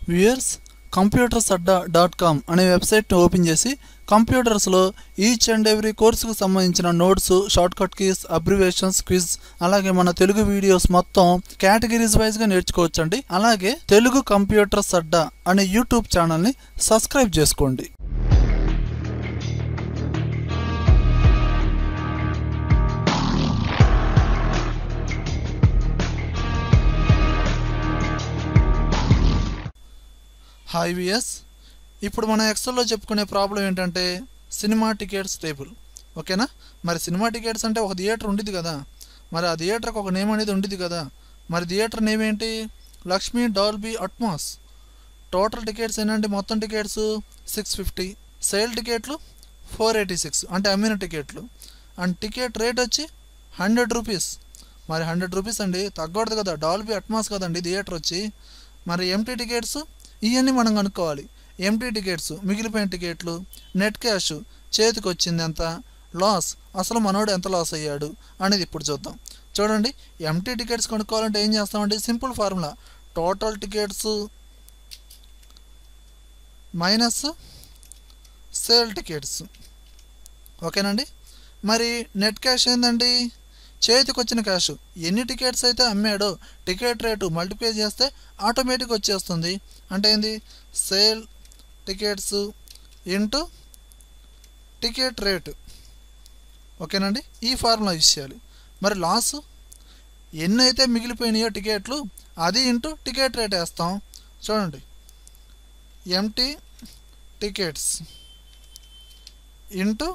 viewers computers Adda dot com అనే వెబ్సైట్ని open చేసి కంప్యూటర్స్లో ఈచ్ అండ్ ఎవ్రీ కోర్సుకు సంబంధించిన notes shortcut keys abbreviations quiz అలాగే మన తెలుగు వీడియోస్ మొత్తం కేటగిరీస్ వైజ్గా నేర్చుకోవచ్చండి అలాగే తెలుగు కంప్యూటర్స్ అడ్డా అనే యూట్యూబ్ ఛానల్ని సబ్స్క్రైబ్ చేసుకోండి హాయ్ విఎస్ ఇప్పుడు మన ఎక్సెల్లో చెప్పుకునే ప్రాబ్లం ఏంటంటే సినిమా టికెట్స్ టేబుల్ ఓకేనా మరి సినిమా టికెట్స్ అంటే ఒక థియేటర్ ఉండిద్ది కదా మరి ఆ థియేటర్కి ఒక నేమ్ అనేది ఉండిద్ది కదా మరి థియేటర్ నేమ్ ఏంటి Lakshmi Dolby Atmos total tickets ఏంటంటే మొత్తం టికెట్స్ సిక్స్ ఫిఫ్టీ సేల్ టికెట్లు ఫోర్ ఎయిటీ సిక్స్ అంటే అమ్మిన టికెట్లు అండ్ టికెట్ రేట్ వచ్చి హండ్రెడ్ రూపీస్ మరి హండ్రెడ్ రూపీస్ అండి తగ్గకూడదు కదా డాల్బీ అట్మాస్ కదండి థియేటర్ వచ్చి మరి ఎంటీ టికెట్స్ ఇవన్నీ మనం కనుక్కోవాలి ఎంటీ టికెట్స్ మిగిలిపోయిన టికెట్లు నెట్ క్యాష్ చేతికి వచ్చింది ఎంత లాస్ అసలు మనోడు ఎంత లాస్ అయ్యాడు అనేది ఇప్పుడు చూద్దాం చూడండి ఎంటీ టికెట్స్ కొనుక్కోవాలంటే ఏం చేస్తామంటే simple formula total tickets minus sale tickets ఓకేనండి మరి నెట్ క్యాష్ ఏందండి చేతికి వచ్చిన క్యాష్ ఎన్ని టికెట్స్ అయితే అమ్మాడో టికెట్ రేటు మల్టిప్లై చేస్తే ఆటోమేటిక్ వచ్చేస్తుంది అంటే ఏంది sale tickets into ticket rate ఓకేనండి ఈ ఫార్ములా యూస్ చేయాలి మరి లాస్ ఎన్ని అయితే మిగిలిపోయినాయో టికెట్లు అది ఇంటూ టికెట్ రేట్ వేస్తాం చూడండి ఎంటీ టికెట్స్ ఇంటూ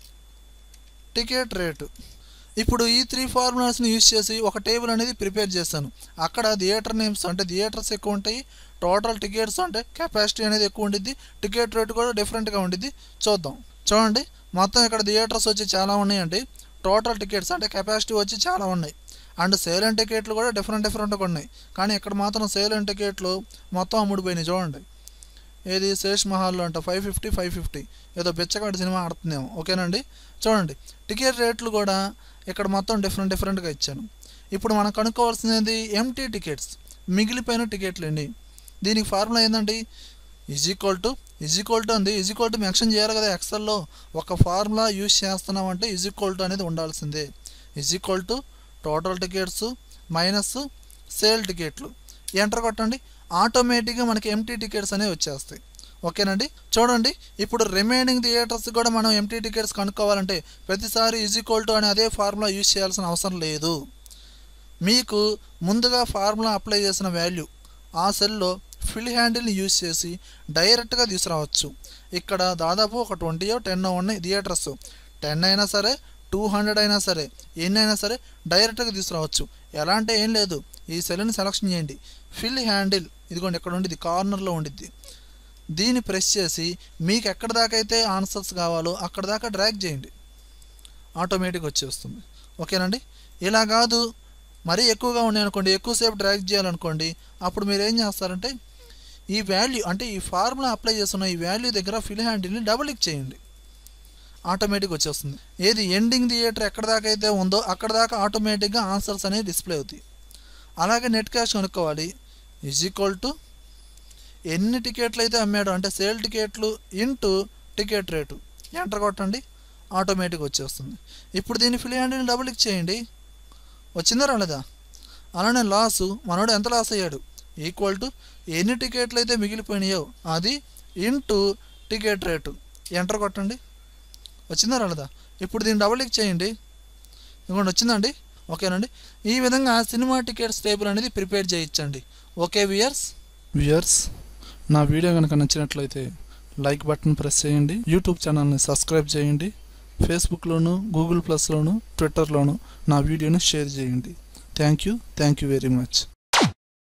టికెట్ రేటు ఇప్పుడు ఈ త్రీ ఫార్ములాస్ని యూజ్ చేసి ఒక టేబుల్ అనేది ప్రిపేర్ చేశాను అక్కడ థియేటర్ నేమ్స్ అంటే థియేటర్స్ ఎక్కువ ఉంటాయి టోటల్ టికెట్స్ అంటే కెపాసిటీ అనేది ఎక్కువ ఉండిద్ది టికెట్ రేట్ కూడా డిఫరెంట్గా ఉండిద్ది చూద్దాం చూడండి మొత్తం ఇక్కడ థియేటర్స్ వచ్చి చాలా ఉన్నాయండి టోటల్ టికెట్స్ అంటే కెపాసిటీ వచ్చి చాలా ఉన్నాయి అండ్ సేల్ అండ్ టికెట్లు కూడా డిఫరెంట్ డిఫరెంట్గా ఉన్నాయి కానీ ఇక్కడ మాత్రం సేల్ అండ్ టికెట్లు మొత్తం అమ్ముడిపోయినాయి చూడండి ఏది శేష్ మహల్లో అంట ఫైవ్ ఫిఫ్టీ ఫైవ్ ఫిఫ్టీ ఏదో బిచ్చగాడి సినిమా ఆడుతుందేమో ఓకేనండి చూడండి టికెట్ రేట్లు కూడా ఇక్కడ మొత్తం డిఫరెంట్ డిఫరెంట్గా ఇచ్చాను ఇప్పుడు మనం కనుక్కోవాల్సింది ఎంటీ టికెట్స్ మిగిలిపోయిన టికెట్లు అండి దీనికి ఫార్ములా ఏంటండి is equal to is equal to ఉంది ఈజ్ ఈక్వల్ టు మెన్షన్ చేయాలి కదా ఎక్సెల్లో ఒక ఫార్ములా యూజ్ చేస్తున్నామంటే ఈజ్ ఈక్వల్ టు అనేది ఉండాల్సిందే is equal to total tickets minus sale టికెట్లు ఎంటర్ కొట్టండి ఆటోమేటిక్గా మనకి ఎంటీ టికెట్స్ అనేవి వచ్చేస్తాయి ఓకేనండి చూడండి ఇప్పుడు రిమైనింగ్ థియేటర్స్ కూడా మనం ఎంటీ టికెట్స్ కనుక్కోవాలంటే ప్రతిసారి ఈజ్ ఈక్వల్ టు అనే అదే ఫార్ములా యూజ్ చేయాల్సిన అవసరం లేదు మీకు ముందుగా ఫార్ములా అప్లై చేసిన వాల్యూ ఆ సెల్లో ఫిల్ హ్యాండిల్ని యూజ్ చేసి డైరెక్ట్గా తీసుకురావచ్చు ఇక్కడ దాదాపు ఒక ట్వంటీ టెన్ ఉన్నాయి థియేటర్స్ టెన్ అయినా సరే టూ హండ్రెడ్ అయినా సరే ఎన్ని అయినా సరే డైరెక్ట్గా తీసుకురావచ్చు ఎలా అంటే ఏం లేదు ఈ సెల్ని సెలెక్షన్ చేయండి ఫిల్ హ్యాండిల్ ఇదిగోండి ఇక్కడ ఉండిద్ది కార్నర్లో ఉండిద్ది దీన్ని ప్రెస్ చేసి మీకు ఎక్కడ దాకా అయితే ఆన్సర్స్ కావాలో అక్కడ దాకా డ్రాగ్ చేయండి ఆటోమేటిక్ వచ్చేస్తుంది ఓకేనండి ఇలా కాదు మరీ ఎక్కువగా ఉన్నాయి అనుకోండి ఎక్కువసేపు డ్రాగ్ చేయాలనుకోండి అప్పుడు మీరు ఏం చేస్తారంటే ఈ వాల్యూ అంటే ఈ ఫార్ములా అప్లై చేస్తున్న ఈ వాల్యూ దగ్గర ఫిల్ హ్యాండిల్ని డబుల్ క్లిక్ చేయండి ఆటోమేటిక్ వచ్చేస్తుంది ఏది ఎండింగ్ థియేటర్ ఎక్కడ దాకా అయితే ఉందో అక్కడ దాకా ఆటోమేటిక్గా ఆన్సర్స్ అనేవి డిస్ప్లే అవుతాయి అలాగే నెట్ క్యాష్ కనుక్కోవాలి ఈజ్ ఈక్వల్ టు ఎన్ని టికెట్లు అయితే అమ్మాడో అంటే సేల్ టికెట్లు ఇంటూ టికెట్ రేటు ఎంటర్ కొట్టండి ఆటోమేటిక్ వచ్చేస్తుంది ఇప్పుడు దీన్ని ఫిల్ హ్యాండిల్ని డబుల్ క్లిక్ చేయండి వచ్చిందా రాలేదా అలానే లాసు మనోడు ఎంత లాస్ అయ్యాడు ఈక్వల్ టు ఎన్ని టికెట్లు అయితే మిగిలిపోయినాయో అది ఇంటూ టికెట్ రేటు ఎంటర్ కొట్టండి వచ్చిందా రాలేదా ఇప్పుడు దీన్ని డబుల్ క్లిక్ చేయండి ఇదిగోండి వచ్చిందండి ఓకేనండి ఈ విధంగా సినిమా టికెట్స్ టేబుల్ అనేది ప్రిపేర్ చేయించండి ఓకే వియర్స్ వియర్స్ నా వీడియో కనుక నచ్చినట్లయితే లైక్ బటన్ ప్రెస్ చేయండి యూట్యూబ్ ఛానల్ని సబ్స్క్రైబ్ చేయండి ఫేస్బుక్లోను గూగుల్ ప్లస్లోను ట్విట్టర్లోను నా వీడియోని షేర్ చేయండి thank you thank you very much